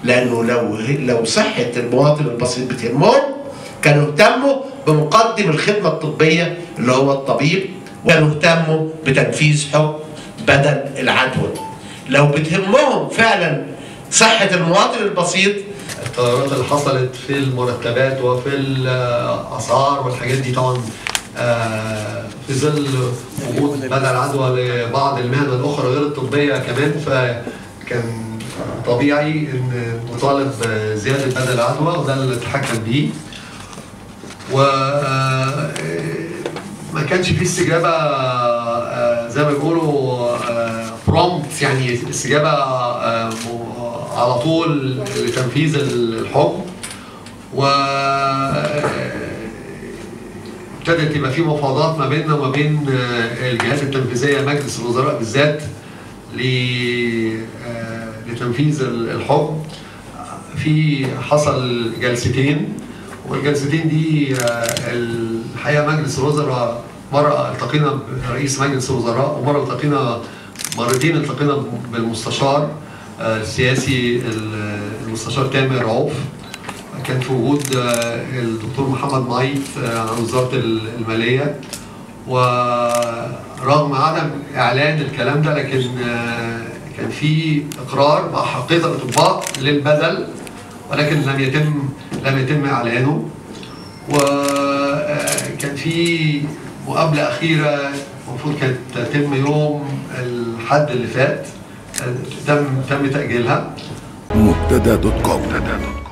لانه لو لو صحه المواطن البسيط بتهمهم كانوا اهتموا بمقدم الخدمه الطبيه اللي هو الطبيب وكانوا اهتموا بتنفيذ حكم بدل العدوى لو بتهمهم فعلا صحه المواطن البسيط التغيرات اللي حصلت في المرتبات وفي الاسعار والحاجات دي طبعا آه، في ظل وجود بدل عدوى لبعض المهن الاخرى غير الطبيه كمان فكان طبيعي ان نطالب بزياده بدل العدوى وده اللي اتحكم بيه و آه، ما كانش فيه استجابه آه، زي ما بيقولوا برومبت يعني استجابه آه، م- على طول لتنفيذ الحكم و ابتدت يبقى في مفاوضات ما بيننا وما بين آه، الجهات التنفيذيه مجلس الوزراء بالذات ل- آه، لتنفيذ ال- الحكم في حصل جلستين والجلستين دي آه، الحقيقه مجلس الوزراء مره التقينا برئيس مجلس الوزراء ومره التقينا مرتين التقينا بالمستشار آه، السياسي ال- المستشار تامر عوف كان في وجود آه، الدكتور محمد معيط آه، عن وزاره الماليه ورغم عدم اعلان الكلام ده لكن آه، كان في اقرار باحقيه الاطباء للبدل ولكن لم يتم لم يتم اعلانه وكان في مقابله اخيره المفروض كانت تتم يوم الحد اللي فات آه، تم تم تاجيلها مبتدا دوت كوم